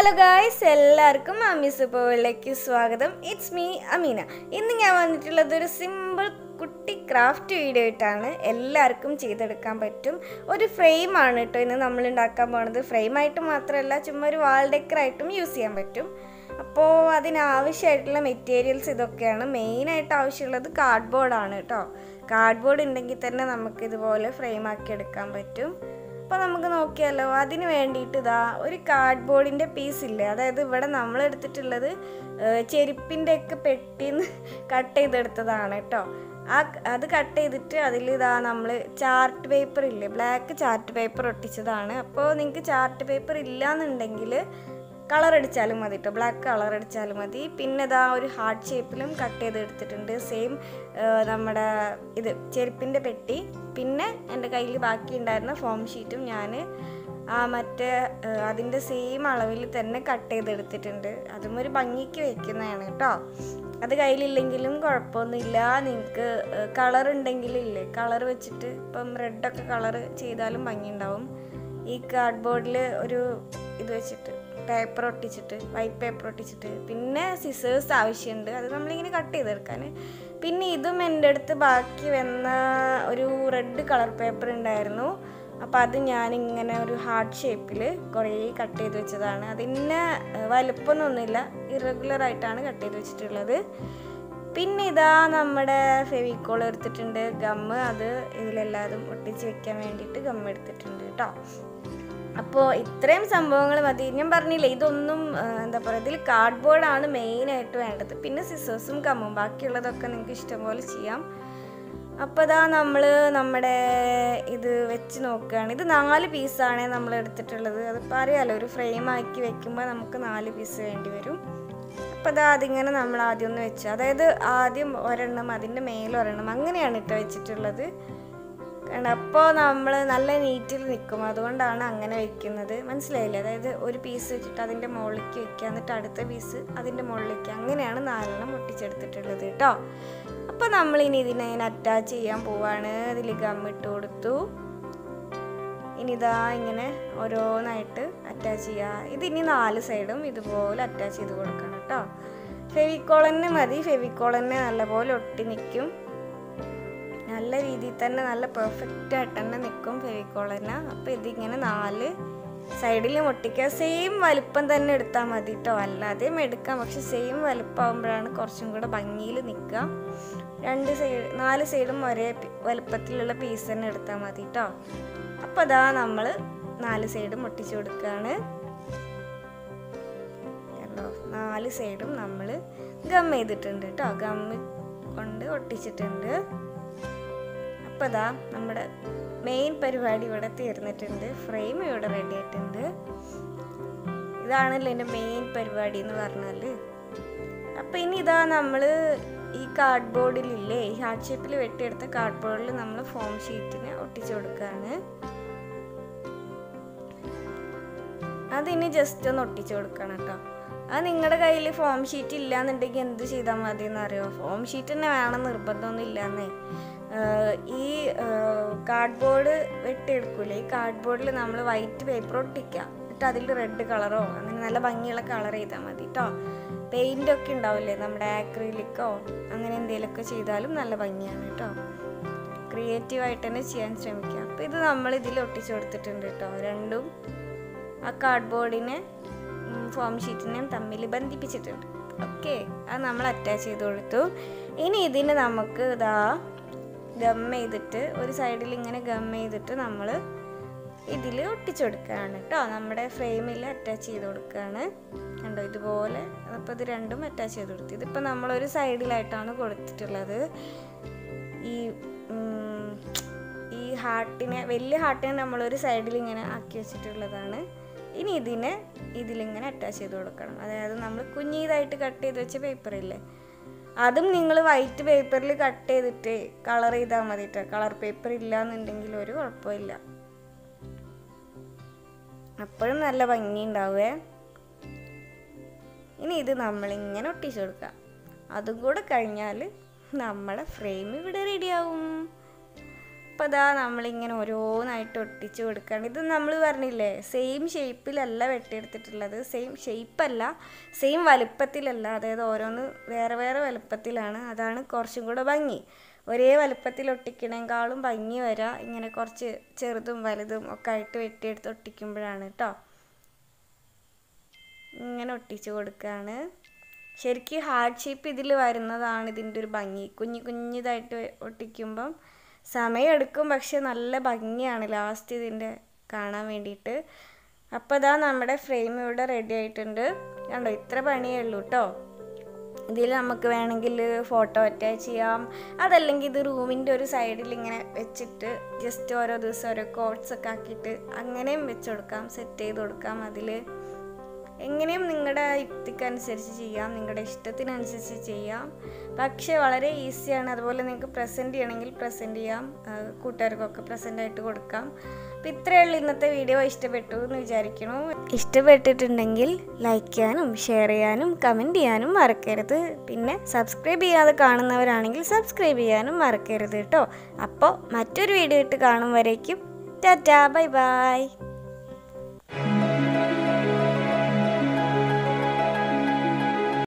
hello guys എല്ലാവർക്കും അമ്മി സൂപ്പറിലേക്ക് സ്വാഗതം ഇറ്റ്സ് മീ അമീന ഇന്ന് ഞാൻ വന്നിട്ടുള്ളത് ഒരു സിമ്പിൾ കുട്ടി ക്രാഫ്റ്റ് വീഡിയോ ആയിട്ടാണ് എല്ലാവർക്കും ചെയ്തെടുക്കാൻ പറ്റും ഒരു ഫ്രെയിമാണ് കേട്ടോ ഇന്ന് നമ്മൾ ഉണ്ടാക്കാൻ പോണത് ഫ്രെയിമായിട്ട് മാത്രമല്ല ചുമ്മാ ഒരു വാൾ ഡെക്കറായിട്ടും യൂസ് ചെയ്യാൻ പറ്റും അപ്പോൾ അതിനാവശ്യമായിട്ടുള്ള മെറ്റീരിയൽസ് ഇതൊക്കെയാണ് മെയിനായിട്ട് ആവശ്യമുള്ളത് കാർഡ്ബോർഡാണ് കേട്ടോ കാർഡ്ബോർഡ് ഉണ്ടെങ്കിൽ തന്നെ നമുക്ക് ഇതുപോലെ ഫ്രെയിം ആക്കി എടുക്കാൻ പറ്റും അപ്പോൾ നമുക്ക് നോക്കിയാലോ അതിന് വേണ്ടിയിട്ട് ഇതാ ഒരു കാർഡ്ബോർഡിൻ്റെ പീസ് ഇല്ലേ അതായത് ഇവിടെ നമ്മൾ എടുത്തിട്ടുള്ളത് ചെരുപ്പിൻ്റെ ഒക്കെ പെട്ടിന്ന് കട്ട് ചെയ്തെടുത്തതാണ് കേട്ടോ ആ അത് കട്ട് ചെയ്തിട്ട് അതിൽ ഇതാ നമ്മൾ ചാർട്ട് പേപ്പർ ഇല്ലേ ബ്ലാക്ക് ചാർട്ട് പേപ്പർ ഒട്ടിച്ചതാണ് അപ്പോൾ നിങ്ങൾക്ക് ചാർട്ട് പേപ്പർ ഇല്ലാന്നുണ്ടെങ്കിൽ കളർ അടിച്ചാലും മതി കേട്ടോ ബ്ലാക്ക് കളർ അടിച്ചാലും മതി പിന്നെ ഇതാ ഒരു ഹാർട്ട് ഷേപ്പിലും കട്ട് ചെയ്ത് എടുത്തിട്ടുണ്ട് സെയിം നമ്മുടെ ഇത് ചെരുപ്പിൻ്റെ പെട്ടി പിന്നെ എൻ്റെ കയ്യിൽ ബാക്കി ഉണ്ടായിരുന്ന ഫോം ഷീറ്റും ഞാൻ ആ മറ്റേ അതിൻ്റെ സെയിം അളവിൽ തന്നെ കട്ട് ചെയ്തെടുത്തിട്ടുണ്ട് അതും ഒരു ഭംഗിക്ക് വെക്കുന്നതാണ് കേട്ടോ അത് കയ്യിലില്ലെങ്കിലും കുഴപ്പമൊന്നുമില്ല നിങ്ങൾക്ക് കളർ ഉണ്ടെങ്കിലില്ലേ കളർ വെച്ചിട്ട് ഇപ്പം റെഡൊക്കെ കളർ ചെയ്താലും ഭംഗിയുണ്ടാവും ഈ കാർഡ്ബോർഡിൽ ഒരു ഇത് വെച്ചിട്ട് പേപ്പർ ഒട്ടിച്ചിട്ട് വൈറ്റ് പേപ്പർ ഒട്ടിച്ചിട്ട് പിന്നെ സിസേഴ്സ് ആവശ്യമുണ്ട് അത് നമ്മളിങ്ങനെ കട്ട് ചെയ്തെടുക്കാൻ പിന്നെ ഇതും എൻ്റെ അടുത്ത് ബാക്കി വന്ന ഒരു റെഡ് കളർ പേപ്പർ ഉണ്ടായിരുന്നു അപ്പോൾ അത് ഞാനിങ്ങനെ ഒരു ഹാർട്ട് ഷേപ്പിൽ കുറേ കട്ട് ചെയ്ത് വെച്ചതാണ് അതിന് വലുപ്പമൊന്നുമില്ല ഇറഗുലർ ആയിട്ടാണ് കട്ട് ചെയ്ത് വെച്ചിട്ടുള്ളത് പിന്നെ ഇതാ നമ്മുടെ ഫെവിക്കോൾ എടുത്തിട്ടുണ്ട് ഗമ്മ് അത് ഇതിലെല്ലാതും ഒട്ടിച്ച് വെക്കാൻ വേണ്ടിയിട്ട് ഗമ്മ് എടുത്തിട്ടുണ്ട് കേട്ടോ അപ്പോൾ ഇത്രയും സംഭവങ്ങൾ മതി ഞാൻ പറഞ്ഞില്ലേ ഇതൊന്നും എന്താ പറയുക ഇതിൽ കാർഡ്ബോർഡാണ് മെയിനായിട്ട് വേണ്ടത് പിന്നെ സിസേഴ്സും കമ്മും ബാക്കിയുള്ളതൊക്കെ നിങ്ങൾക്ക് ഇഷ്ടംപോലെ ചെയ്യാം അപ്പോൾ ഇതാ നമ്മൾ നമ്മുടെ ഇത് വെച്ച് നോക്കുകയാണ് ഇത് നാല് പീസാണ് നമ്മൾ എടുത്തിട്ടുള്ളത് അതിപ്പോൾ അറിയാലോ ഒരു ഫ്രെയിം ആക്കി വെക്കുമ്പോൾ നമുക്ക് നാല് പീസ് വേണ്ടി വരും അപ്പോൾ ഇതാ അതിങ്ങനെ നമ്മൾ ആദ്യം ഒന്ന് വെച്ചു അതായത് ആദ്യം ഒരെണ്ണം അതിൻ്റെ മേലൊരെണ്ണം അങ്ങനെയാണ് ഇട്ട് വെച്ചിട്ടുള്ളത് കാരണം അപ്പോൾ നമ്മൾ നല്ല നീറ്റിൽ നിൽക്കും അതുകൊണ്ടാണ് അങ്ങനെ വെക്കുന്നത് മനസ്സിലായില്ലേ അതായത് ഒരു പീസ് വെച്ചിട്ട് അതിൻ്റെ മുകളിലേക്ക് വെക്കുക എന്നിട്ട് അടുത്ത പീസ് അതിൻ്റെ മുകളിലേക്ക് അങ്ങനെയാണ് നാലെണ്ണം ഒട്ടിച്ചെടുത്തിട്ടുള്ളത് കേട്ടോ അപ്പോൾ നമ്മൾ ഇനി ഇതിനെ അറ്റാച്ച് ചെയ്യാൻ പോവാണ് അതിൽ ഗമ്മിട്ട് കൊടുത്തു ഇനി ഇതാ ഇങ്ങനെ ഓരോന്നായിട്ട് അറ്റാച്ച് ചെയ്യുക ഇതിനി നാല് സൈഡും ഇതുപോലെ അറ്റാച്ച് ചെയ്ത് കൊടുക്കണം കേട്ടോ ഫെവിക്കോൾ തന്നെ മതി ഫെവിക്കോൾ തന്നെ നല്ലപോലെ ഒട്ടി നിൽക്കും നല്ല രീതിയിൽ തന്നെ നല്ല പെർഫെക്റ്റ് ആയിട്ട് തന്നെ നിൽക്കും ഫെവിക്കോൾ തന്നെ അപ്പോൾ ഇതിങ്ങനെ നാല് സൈഡിലും ഒട്ടിക്കുക സെയിം വലിപ്പം തന്നെ എടുത്താൽ മതി കേട്ടോ അല്ലാതെയും എടുക്കാം പക്ഷെ സെയിം വലിപ്പമാകുമ്പോഴാണ് കുറച്ചും കൂടെ ഭംഗിയിൽ നിൽക്കുക രണ്ട് സൈഡ് നാല് സൈഡും ഒരേ വലുപ്പത്തിലുള്ള പീസ് തന്നെ എടുത്താൽ മതി കേട്ടോ അപ്പോൾ അതാ നമ്മൾ നാല് സൈഡും ഒട്ടിച്ചു കൊടുക്കുകയാണ് കണ്ടോ നാല് സൈഡും നമ്മൾ ഗം ചെയ്തിട്ടുണ്ട് കേട്ടോ ഗമ്മ് കൊണ്ട് ഒട്ടിച്ചിട്ടുണ്ട് അപ്പോൾ ഇതാ നമ്മുടെ മെയിൻ പരിപാടി ഇവിടെ തീർന്നിട്ടുണ്ട് ഫ്രെയിം ഇവിടെ റെഡി ആയിട്ടുണ്ട് ഇതാണല്ലോ എൻ്റെ മെയിൻ പരിപാടി എന്ന് പറഞ്ഞാൽ അപ്പോൾ ഇനി ഇതാ നമ്മൾ ഈ കാർഡ് ബോർഡിലില്ലേ ഈ ഹാർട്ട് ഷേപ്പിൽ വെട്ടിയെടുത്ത കാർഡ് ബോർഡിൽ നമ്മൾ ഫോം ഷീറ്റിന് ഒട്ടിച്ചു കൊടുക്കുകയാണ് അതിനി ജസ്റ്റ് ഒന്ന് ഒട്ടിച്ചു കൊടുക്കണം കേട്ടോ അത് നിങ്ങളുടെ കയ്യിൽ ഫോം ഷീറ്റ് ഇല്ലാന്നുണ്ടെങ്കിൽ എന്ത് ചെയ്താൽ മതി എന്നറിയോ ഫോം ഷീറ്റ് തന്നെ വേണം നിർബന്ധമൊന്നും ഇല്ലാന്നേ ഈ കാർഡ്ബോർഡ് വെട്ടിയെടുക്കൂലേ ഈ കാർഡ്ബോർഡിൽ നമ്മൾ വൈറ്റ് പേപ്പർ ഒട്ടിക്കുക എന്നിട്ട് അതിൽ റെഡ് കളറോ അങ്ങനെ നല്ല ഭംഗിയുള്ള കളർ ചെയ്താൽ മതി കേട്ടോ പെയിൻ്റ് ഒക്കെ ഉണ്ടാവില്ലേ നമ്മുടെ ആക്രിലിക്കോ അങ്ങനെ എന്തെങ്കിലുമൊക്കെ ചെയ്താലും നല്ല ഭംഗിയാണ് കേട്ടോ ക്രിയേറ്റീവായിട്ട് തന്നെ ചെയ്യാൻ ശ്രമിക്കുക അപ്പോൾ ഇത് നമ്മൾ ഇതിൽ ഒട്ടിച്ചു കൊടുത്തിട്ടുണ്ട് കേട്ടോ രണ്ടും ആ കാർഡ്ബോർഡിനെ ഫോം ഷീറ്റിനെയും തമ്മിൽ ബന്ധിപ്പിച്ചിട്ടുണ്ട് ഓക്കെ അത് നമ്മൾ അറ്റാച്ച് ചെയ്ത് കൊടുത്തു ഇനി ഇതിന് നമുക്ക് ഇതാ ഗം ചെയ്തിട്ട് ഒരു സൈഡിൽ ഇങ്ങനെ ഗം ചെയ്തിട്ട് നമ്മൾ ഇതിൽ ഒട്ടിച്ചു കൊടുക്കുകയാണ് കേട്ടോ നമ്മുടെ ഫ്രെയിമിൽ അറ്റാച്ച് ചെയ്ത് കൊടുക്കുകയാണ് കണ്ടോ ഇതുപോലെ അപ്പോൾ ഇത് രണ്ടും അറ്റാച്ച് ചെയ്ത് കൊടുത്തു ഇതിപ്പോൾ നമ്മളൊരു സൈഡിലായിട്ടാണ് കൊടുത്തിട്ടുള്ളത് ഈ ഈ ഹാർട്ടിനെ വലിയ ഹാർട്ടിനെ നമ്മളൊരു സൈഡിൽ ഇങ്ങനെ ആക്കി വെച്ചിട്ടുള്ളതാണ് ഇനി ഇതിനെ ഇതിലിങ്ങനെ അറ്റാച്ച് ചെയ്ത് കൊടുക്കണം അതായത് നമ്മൾ കുഞ്ഞിതായിട്ട് കട്ട് ചെയ്ത് വെച്ച പേപ്പറില്ലേ അതും നിങ്ങൾ വൈറ്റ് പേപ്പറിൽ കട്ട് ചെയ്തിട്ട് കളർ ചെയ്താൽ മതി കേട്ടോ കളർ പേപ്പർ ഇല്ല എന്നുണ്ടെങ്കിൽ ഒരു കുഴപ്പമില്ല അപ്പോഴും നല്ല ഭംഗി ഉണ്ടാവേ ഇനി ഇത് നമ്മളിങ്ങനെ ഒട്ടിച്ചു കൊടുക്കാം അതും കൂടെ കഴിഞ്ഞാൽ നമ്മുടെ ഫ്രെയിം ഇവിടെ റെഡിയാവും അപ്പോൾ അതാ നമ്മളിങ്ങനെ ഓരോന്നായിട്ട് ഒട്ടിച്ച് കൊടുക്കുകയാണ് ഇത് നമ്മൾ പറഞ്ഞില്ലേ സെയിം ഷേപ്പിലല്ല വെട്ടിയെടുത്തിട്ടുള്ളത് സെയിം ഷേപ്പല്ല സെയിം വലുപ്പത്തിലല്ല അതായത് ഓരോന്ന് വേറെ വേറെ വലുപ്പത്തിലാണ് അതാണ് കുറച്ചും കൂടെ ഭംഗി ഒരേ വലുപ്പത്തിൽ ഒട്ടിക്കണേക്കാളും ഭംഗി വരാം ഇങ്ങനെ കുറച്ച് ചെറുതും വലുതും ഒക്കെ ആയിട്ട് വെട്ടിയെടുത്ത് ഒട്ടിക്കുമ്പോഴാണ് കേട്ടോ ഇങ്ങനെ ഒട്ടിച്ച് കൊടുക്കുകയാണ് ശരിക്കും ഹാർഡ് ഷേപ്പ് ഇതിൽ വരുന്നതാണ് ഇതിൻ്റെ ഒരു ഭംഗി കുഞ്ഞു കുഞ്ഞിതായിട്ട് ഒട്ടിക്കുമ്പം സമയമെടുക്കും പക്ഷെ നല്ല ഭംഗിയാണ് ലാസ്റ്റ് ഇതിൻ്റെ കാണാൻ വേണ്ടിയിട്ട് അപ്പോൾ ഇതാ നമ്മുടെ ഫ്രെയിം ഇവിടെ റെഡി ആയിട്ടുണ്ട് കണ്ടോ ഇത്ര പണിയേ ഉള്ളൂ കേട്ടോ ഇതിൽ നമുക്ക് വേണമെങ്കിൽ ഫോട്ടോ അറ്റാച്ച് ചെയ്യാം അതല്ലെങ്കിൽ ഇത് റൂമിൻ്റെ ഒരു സൈഡിൽ ഇങ്ങനെ വെച്ചിട്ട് ജസ്റ്റ് ഓരോ ദിവസം ഓരോ കോട്ട്സ് ഒക്കെ ആക്കിയിട്ട് അങ്ങനെയും വെച്ച് കൊടുക്കാം സെറ്റ് ചെയ്ത് കൊടുക്കാം അതിൽ എങ്ങനെയും നിങ്ങളുടെ യുക്തിക്കനുസരിച്ച് ചെയ്യാം നിങ്ങളുടെ ഇഷ്ടത്തിനനുസരിച്ച് ചെയ്യാം പക്ഷേ വളരെ ഈസിയാണ് അതുപോലെ നിങ്ങൾക്ക് പ്രസൻറ്റ് ചെയ്യണമെങ്കിൽ പ്രസൻറ്റ് ചെയ്യാം ആ, കൂട്ടുകാർക്കൊക്കെ പ്രസൻ്റ് ആയിട്ട് കൊടുക്കാം അപ്പം ഇത്രയേ ഉള്ളൂ ഇന്നത്തെ വീഡിയോ ഇഷ്ടപ്പെട്ടു എന്ന് വിചാരിക്കണു ഇഷ്ടപ്പെട്ടിട്ടുണ്ടെങ്കിൽ ലൈക്ക് ചെയ്യാനും ഷെയർ ചെയ്യാനും കമൻറ്റ് ചെയ്യാനും മറക്കരുത് പിന്നെ സബ്സ്ക്രൈബ് ചെയ്യാതെ കാണുന്നവരാണെങ്കിൽ സബ്സ്ക്രൈബ് ചെയ്യാനും മറക്കരുത് കേട്ടോ അപ്പോൾ മറ്റൊരു വീഡിയോ ഇട്ട് കാണും വരേക്കും ടാറ്റാ ബൈ ബൈ